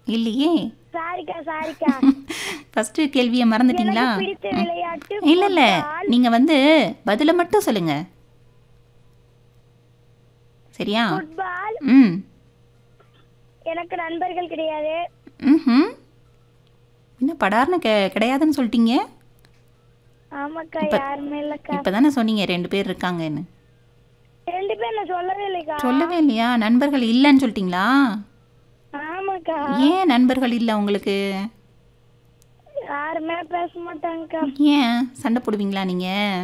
இல்லையே சாரிக்கா சாரிக்கா ஃபர்ஸ்ட் கேள்வியை மறந்துட்டீங்களா எனக்கு பிடித்த விளையாட்டு இல்ல இல்ல நீங்க வந்து பதில மட்டும் சொல்லுங்க சரியா ஃபுட்பால் ம் எனக்கு நண்பர்கள் கிடையாது ம் என்ன படார்னு கெ கிடையாதுன்னு சொல்லிட்டீங்க ஆமாக்கா யாருமே இல்லக்கா இப்போ தானே சொன்னீங்க ரெண்டு பேர் இருக்காங்கன்னு ரெண்டு பேர் நான் சொல்லவே இல்லைக்கா சொல்லவே இல்லையா நண்பர்கள் இல்லைன்னு சொல்லிட்டீங்களா ஆமாக்கா ஏன் நண்பர்கள் இல்லை உங்களுக்கு யாருமே பேச மாட்டாங்கக்கா ஏன் சண்டை போடுவீங்களா நீங்கள்